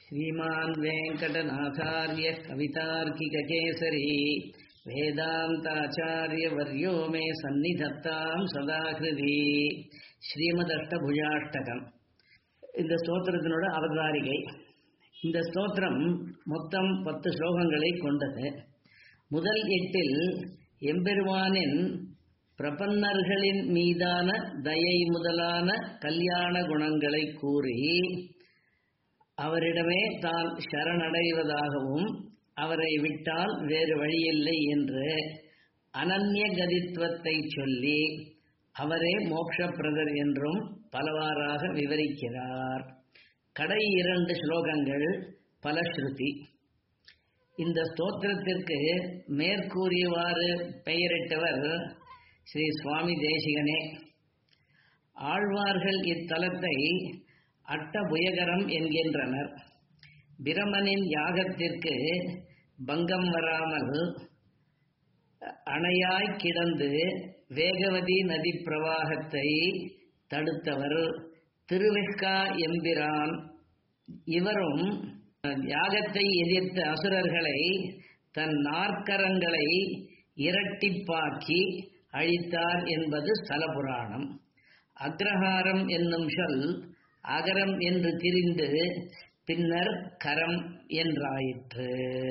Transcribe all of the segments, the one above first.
श्रीमान् वेङ्कटनाथार्यः कवितार्किककेसरी वेदान्ताचार्यवर्यो मे सन्निधत्तां सदा हृदि ஸ்ரீமதஷ்டபுஜாஷ்டகம் இந்த ஸ்தோத்திரத்தினோட அவதாரிகை இந்த ஸ்தோத்திரம் மொத்தம் பத்து ஸ்லோகங்களை கொண்டது முதல் எட்டில் எம்பெருமானின் பிரபன்னர்களின் மீதான தயை முதலான கல்யாண குணங்களை கூறி அவரிடமே தான் சரணடைவதாகவும் அவரை விட்டால் வேறு வழியில்லை என்று அனன்ய கதித்துவத்தை சொல்லி அவரே மோட்சப்பிரதர் என்றும் பலவாறாக விவரிக்கிறார் கடை இரண்டு ஸ்லோகங்கள் பலஸ்ருதி இந்த ஸ்தோத்திரத்திற்கு மேற்கூறியவாறு பெயரிட்டவர் ஸ்ரீ சுவாமி தேசிகனே ஆழ்வார்கள் இத்தலத்தை அட்டபுயகரம் என்கின்றனர் பிரமனின் யாகத்திற்கு பங்கம் வராமல் அணையாய் கிடந்து வேகவதி நதி பிரவாகத்தை தடுத்தவர் திருவெக்கா எம்பிரான் இவரும் யாகத்தை எதிர்த்த அசுரர்களை தன் நாற்கரங்களை இரட்டிப்பாக்கி அழித்தார் என்பது ஸ்தலபுராணம் அக்ரஹாரம் என்னும் சொல் அகரம் என்று திரிந்து பின்னர் கரம் என்றாயிற்று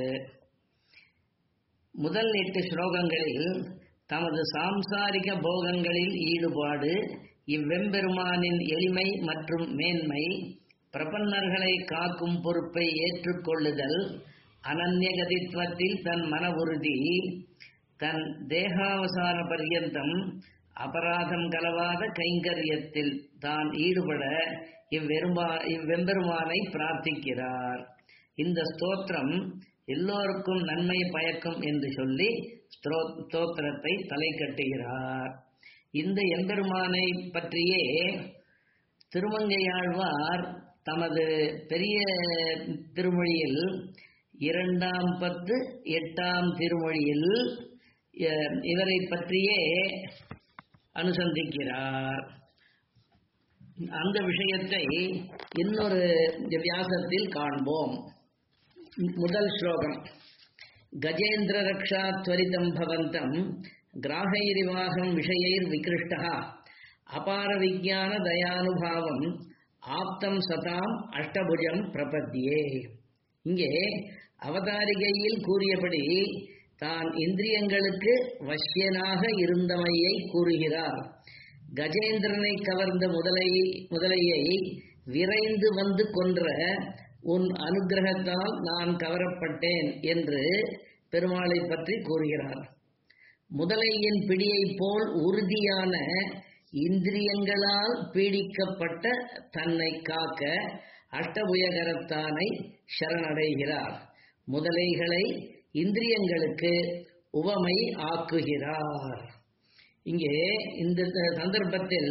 முதல் எட்டு ஸ்லோகங்களில் தமது சாம்சாரிக போகங்களில் ஈடுபாடு இவ்வெம்பெருமானின் எளிமை மற்றும் மேன்மை பிரபன்னர்களை காக்கும் பொறுப்பை ஏற்றுக்கொள்ளுதல் அனன்யகதித்வத்தில் தன் மன உறுதி தன் தேகாவசான பர்யந்தம் அபராதம் கலவாத கைங்கரியத்தில் தான் ஈடுபட இவ்வெருமா இவ்வெம்பெருமானை பிரார்த்திக்கிறார் இந்த ஸ்தோத்திரம் எல்லோருக்கும் நன்மை பயக்கும் என்று சொல்லி ஸ்தோத்திரத்தை தலை கட்டுகிறார் இந்த எம்பெருமானை பற்றியே திருமங்கையாழ்வார் தமது பெரிய திருமொழியில் இரண்டாம் பத்து எட்டாம் திருமொழியில் இவரை பற்றியே அனுசந்திக்கிறார் அந்த விஷயத்தை இன்னொரு வியாசத்தில் காண்போம் முதல் ஸ்லோகம் கஜேந்திர ரக்ஷா துவரிதம் பவந்தம் கிராகைரிவாகம் விஷயைர் விகிருஷ்டா அபார விஜான தயானுபாவம் ஆப்தம் சதாம் அஷ்டபுஜம் பிரபத்தியே இங்கே அவதாரிகையில் கூறியபடி தான் இந்திரியங்களுக்கு வசியனாக இருந்தமையை கூறுகிறார் கஜேந்திரனை கவர்ந்த முதலை முதலையை விரைந்து வந்து கொன்ற உன் அனுகிரகத்தால் நான் கவரப்பட்டேன் என்று பெருமாளை பற்றி கூறுகிறார் முதலையின் பிடியைப் போல் உறுதியான இந்திரியங்களால் பீடிக்கப்பட்ட தன்னை காக்க அஷ்டபுயகரத்தானை சரணடைகிறார் முதலைகளை இந்திரியங்களுக்கு உவமை ஆக்குகிறார் இங்கே இந்த சந்தர்ப்பத்தில்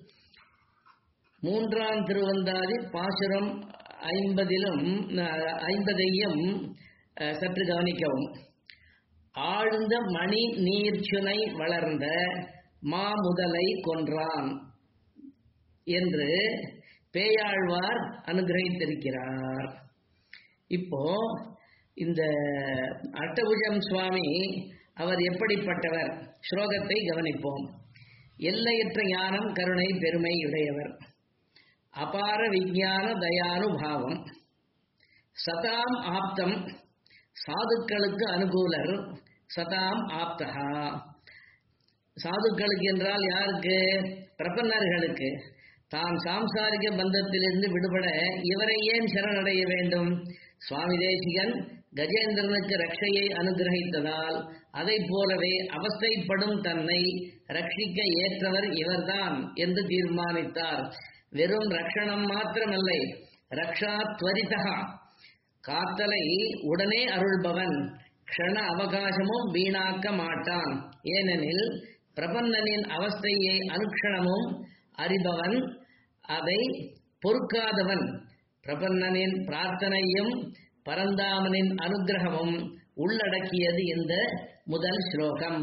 மூன்றாம் திருவந்தாதி பாசுரம் ஐம்பதிலும் ஐம்பதையும் சற்று கவனிக்கவும் ஆழ்ந்த மணி நீர்ச்சுனை வளர்ந்த மாமுதலை கொன்றான் என்று பேயாழ்வார் அனுகிரகித்திருக்கிறார் இப்போ இந்த அட்டபுஜம் சுவாமி அவர் எப்படிப்பட்டவர் ஸ்லோகத்தை கவனிப்போம் எல்லையற்ற ஞானம் கருணை பெருமை உடையவர் அபார விஜான தயானுபாவம் சதாம் ஆப்தம் சாதுக்களுக்கு அனுகூலர் சதாம் ஆப்தகா சாதுக்களுக்கு என்றால் யாருக்கு பிரபன்னர்களுக்கு தாம் சாம்சாரிக பந்தத்திலிருந்து விடுபட இவரை ஏன் சரணடைய வேண்டும் சுவாமி தேசிகன் கஜேந்திரனுக்கு ரட்சையை அனுகிரகித்ததால் அதை போலவே அவஸ்தைப்படும் தன்னை ரட்சிக்க ஏற்றவர் இவர்தான் என்று தீர்மானித்தார் வெறும் ரக்ஷணம் மாத்திரமல்லை ரக்ஷா துவரிதகா காத்தலை உடனே அருள்பவன் க்ஷண அவகாசமும் வீணாக்க மாட்டான் ஏனெனில் பிரபன்னனின் அவஸ்தையை அனுக்ஷணமும் அறிபவன் அதை பொறுக்காதவன் பிரபன்னனின் பிரார்த்தனையும் பரந்தாமனின் அனுகிரகமும் உள்ளடக்கியது இந்த முதல் ஸ்லோகம்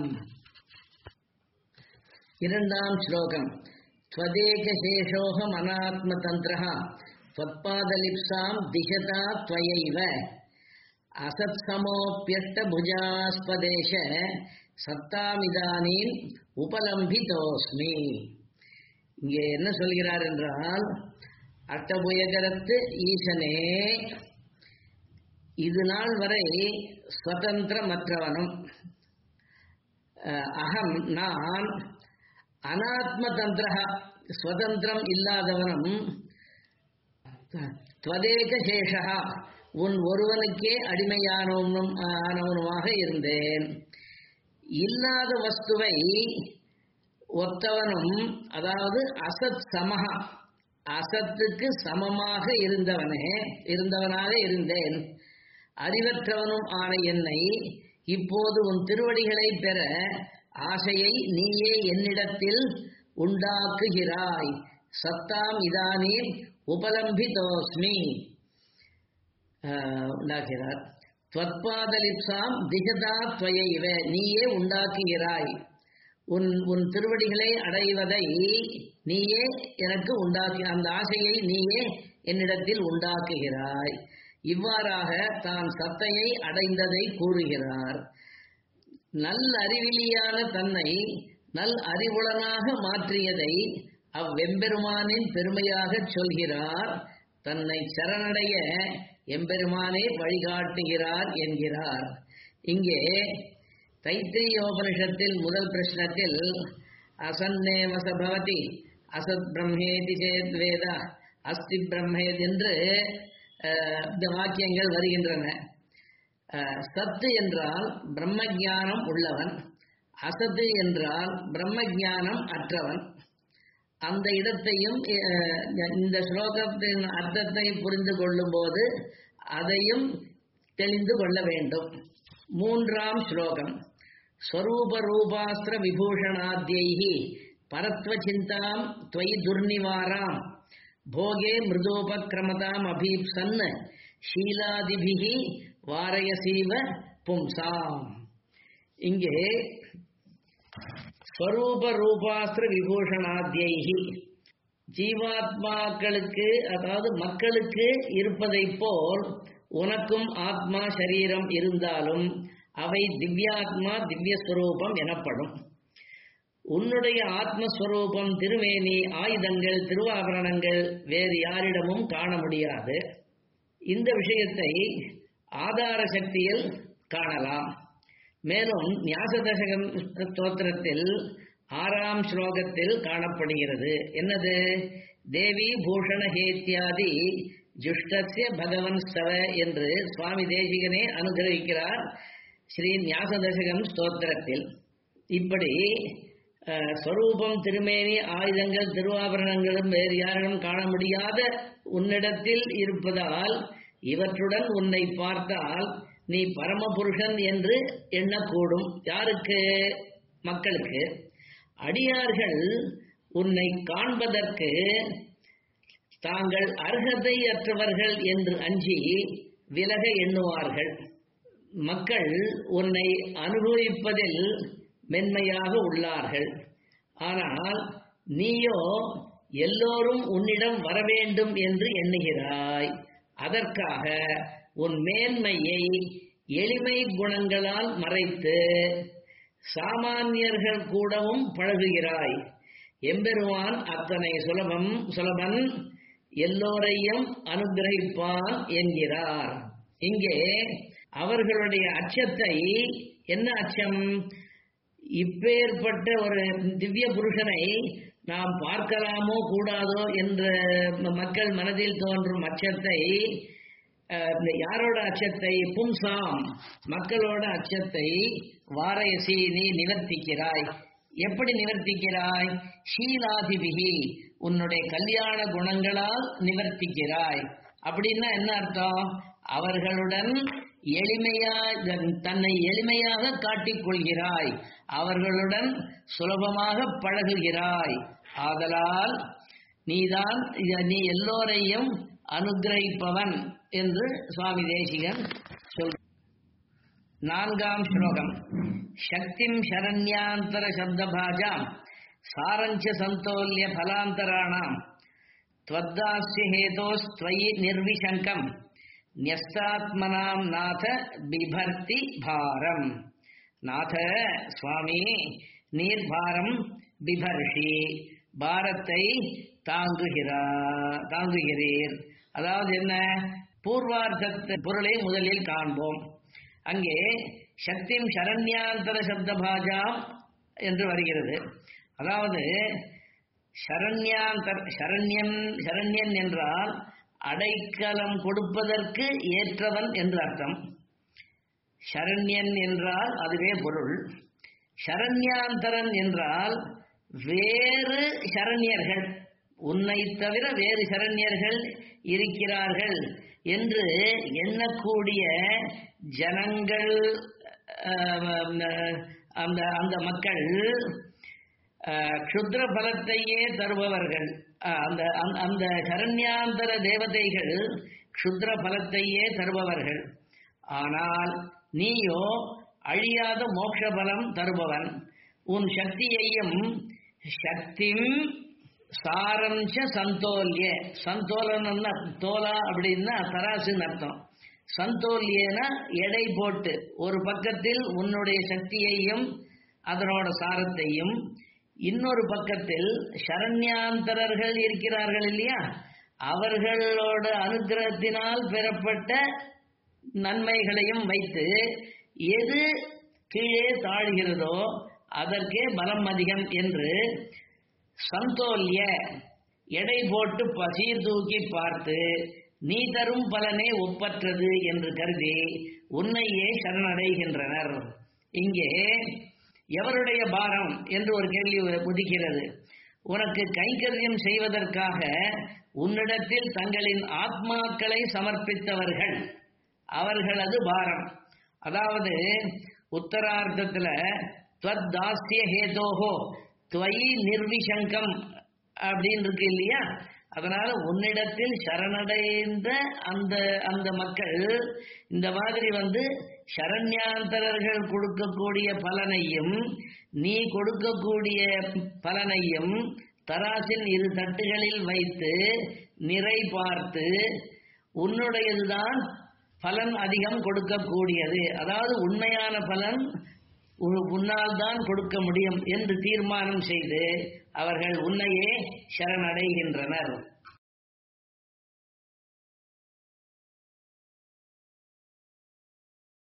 இரண்டாம் ஸ்லோகம் त्वदेकशेषोऽहमनात्मतन्त्रः त्वत्पादलिप्साम् दिशता त्वयैव असत्समोऽप्यष्टभुजास्पदेश சத்தாமிதானீம் உபலம்பிதோஸ்மி இங்கே என்ன சொல்கிறார் என்றால் அட்டபுயகரத்து ஈசனே இது நாள் வரை சுதந்திரமற்றவனும் அஹ், அகம் நான் அனாத்ம தந்திரா சுதந்திரம் இல்லாதவனும் துவதேக சேஷா உன் ஒருவனுக்கே அடிமையானவனும் ஆனவனுமாக இருந்தேன் இல்லாத வஸ்துவை ஒத்தவனும் அதாவது அசத் சமஹா அசத்துக்கு சமமாக இருந்தவனே இருந்தவனாக இருந்தேன் அறிவற்றவனும் ஆன என்னை இப்போது உன் திருவடிகளை பெற ஆசையை நீயே என்னிடத்தில் உண்டாக்குகிறாய் சத்தாம் இதானே உபலம்பிதோஸ்மி ஆஹ், உண்டாக்குகிறார் துவத்பாதலிப்சாம் திகதா துவயைவ நீயே உண்டாக்குகிறாய் உன் உன் திருவடிகளை அடைவதை நீயே எனக்கு உண்டாக்கி அந்த ஆசையை நீயே என்னிடத்தில் உண்டாக்குகிறாய் இவ்வாறாக தான் சத்தையை அடைந்ததை கூறுகிறார் நல் அறிவிலியான தன்னை நல் அறிவுளனாக மாற்றியதை அவ்வெம்பெருமானின் பெருமையாகச் சொல்கிறார் தன்னை சரணடைய எம்பெருமானே வழிகாட்டுகிறார் என்கிறார் இங்கே தைத்திரியோபனிஷத்தில் முதல் பிரஷ்னத்தில் அசன்னேவச பவதி அசத் பிரம்மேதி சேத் வேத அஸ்தி பிரம்மேத் என்று அஹ், இந்த வாக்கியங்கள் வருகின்றன அஹ், சத்து என்றால் பிரம்ம ஞானம் உள்ளவன் அசத்து என்றால் பிரம்ம ஞானம் அற்றவன் அந்த இடத்தையும் அஹ், இந்த ஸ்லோகத்தின் அர்த்தத்தை புரிந்து கொள்ளும்போது அதையும் தெளிந்து கொள்ள வேண்டும் மூன்றாம் ஸ்லோகம் ஸ்வரூப ரூபாஸ்திர விபூஷணாத்யைஹி பரத்வ சிந்தாம் துவயி துர்நிவாராம் போகே மிருதோபக்கிரமதாம் அபீப்சன் ஷீலாதிபிகி வாரயசீவ பும்சாம் இங்கே ஸ்வரூப ரூபாஸ்திர விபூஷணாத்யைஹி ஜீவாத்மாக்களுக்கு அதாவது மக்களுக்கு இருப்பதைப் போல் உனக்கும் ஆத்மா சரீரம் இருந்தாலும் அவை திவ்யாத்மா திவ்யஸ்வரூபம் எனப்படும் உன்னுடைய ஆத்மஸ்வரூபம் திருமேனி ஆயுதங்கள் திருவாபரணங்கள் வேறு யாரிடமும் காண முடியாது இந்த விஷயத்தை ஆதார சக்தியில் காணலாம் மேலும் ஞாசதசகம் ஸ்தோத்திரத்தில் ஆறாம் ஸ்லோகத்தில் காணப்படுகிறது என்னது தேவி பூஷண ஹேத்யாதி ஜுஷ்டஸ்ய பகவன் ஸ்தவ என்று சுவாமி தேசிகனே அனுகிரகிக்கிறார் ஸ்ரீ ஞாசதசகம் ஸ்தோத்திரத்தில் இப்படி அஹ், ஸ்வரூபம் திருமேனி ஆயுதங்கள் திருவாபரணங்களும் வேறு யாரிடம் காண முடியாத உன்னிடத்தில் இருப்பதால் இவற்றுடன் உன்னை பார்த்தால் நீ பரமபுருஷன் என்று எண்ணக்கூடும் யாருக்கு மக்களுக்கு அடியார்கள் உன்னை காண்பதற்கு தாங்கள் அர்ஹதையற்றவர்கள் என்று அஞ்சி விலக எண்ணுவார்கள் மக்கள் உன்னை அனுபவிப்பதில் மென்மையாக உள்ளார்கள் ஆனால் நீயோ எல்லோரும் உன்னிடம் வர வேண்டும் என்று எண்ணுகிறாய் அதற்காக உன் மேன்மையை எளிமை குணங்களால் மறைத்து சாமானியர்கள் கூடவும் பழகுகிறாய் எம்பெருமான் அத்தனை சுலபம் சுலபன் எல்லோரையும் அனுகிரகிப்பான் என்கிறார் இங்கே அவர்களுடைய அச்சத்தை என்ன அச்சம் இப்பேற்பட்ட ஒரு திவ்ய புருஷனை நாம் பார்க்கலாமோ கூடாதோ என்ற மக்கள் மனதில் தோன்றும் அச்சத்தை அஹ், இந்த யாரோட அச்சத்தை பும்சாம் மக்களோட அச்சத்தை வாரயசி நீ நிவர்த்திக்கிறாய் எப்படி நிவர்த்திக்கிறாய் ஷீலாதிபிகி உன்னுடைய கல்யாண குணங்களால் நிவர்த்திக்கிறாய் அப்படின்னா என்ன அர்த்தம் அவர்களுடன் எளிமையா தன்னை எளிமையாக காட்டிக் கொள்கிறாய் அவர்களுடன் சுலபமாக பழகுகிறாய் ஆதலால் நீதான் நீ எல்லோரையும் அனுகிரகிப்பவன் என்று சுவாமி தேசிகன் சொல் நான்காம் ஸ்லோகம் சக்திம் சரண்யாந்தர சப்தபாஜாம் சாரஞ்ச சந்தோல்ய பலாந்தராணாம் त्वद्दास्य हेतोस्त्वयि निर्विशङ्कम् न्यस्तात्मनां नाथ बिभर्ति भारम् நாத சுவாமி நீர் பாரம் பிபர்ஷி பாரத்தை தாங்குகிறா தாங்குகிறீர் அதாவது என்ன பூர்வார்த்த பொருளை முதலில் காண்போம் அங்கே சக்திம் சரண்யாந்தர சப்த பாஜாம் என்று வருகிறது அதாவது சரண்யாந்தர் சரண்யன் சரண்யன் என்றால் அடைக்கலம் கொடுப்பதற்கு ஏற்றவன் என்று அர்த்தம் சரண்யன் என்றால் அதுவே பொருள் சரண்யாந்தரன் என்றால் வேறு சரண்யர்கள் உன்னை தவிர வேறு சரண்யர்கள் இருக்கிறார்கள் என்று எண்ணக்கூடிய ஜனங்கள் அந்த அந்த மக்கள் க்ஷுத்ர பலத்தையே தருபவர்கள் அந்த அந்த சரண்யாந்தர தேவதைகள் க்ஷுத்ர பலத்தையே தருபவர்கள் ஆனால் நீயோ அழியாத மோட்ச பலம் தருபவன் உன் சக்தியையும் சக்திம் சாரம்ச சந்தோல்ய சந்தோலனம்னா தோலா அப்படின்னா தராசுன்னு அர்த்தம் சந்தோல்யன எடை போட்டு ஒரு பக்கத்தில் உன்னுடைய சக்தியையும் அதனோட சாரத்தையும் இன்னொரு பக்கத்தில் சரண்யாந்தரர்கள் இருக்கிறார்கள் இல்லையா அவர்களோட அனுகிரகத்தினால் பெறப்பட்ட நன்மைகளையும் வைத்து எது கீழே தாழ்கிறதோ அதற்கே பலம் அதிகம் என்று சந்தோல்ய எடை போட்டு பசீர் தூக்கி பார்த்து நீ தரும் பலனே ஒப்பற்றது என்று கருதி உன்னையே சரணடைகின்றனர் இங்கே எவருடைய பாரம் என்று ஒரு கேள்வி உதிக்கிறது உனக்கு கைங்கரியம் செய்வதற்காக உன்னிடத்தில் தங்களின் ஆத்மாக்களை சமர்ப்பித்தவர்கள் அவர்களது பாரம் அதாவது உத்தரார்த்தத்துல துவத் தாஸ்ய ஹேதோஹோ துவயி நிர்விசங்கம் அப்படின்னு இருக்கு இல்லையா அதனால உன்னிடத்தில் சரணடைந்த அந்த அந்த மக்கள் இந்த மாதிரி வந்து சரண்யாந்தரர்கள் கொடுக்கக்கூடிய பலனையும் நீ கொடுக்கக்கூடிய பலனையும் தராசின் இரு தட்டுகளில் வைத்து நிறை பார்த்து உன்னுடையதுதான் பலன் அதிகம் கொடுக்கக்கூடியது அதாவது உண்மையான பலன் உன்னால் தான் கொடுக்க முடியும் என்று தீர்மானம் செய்து அவர்கள் உன்னையே சரணடைகின்றனர்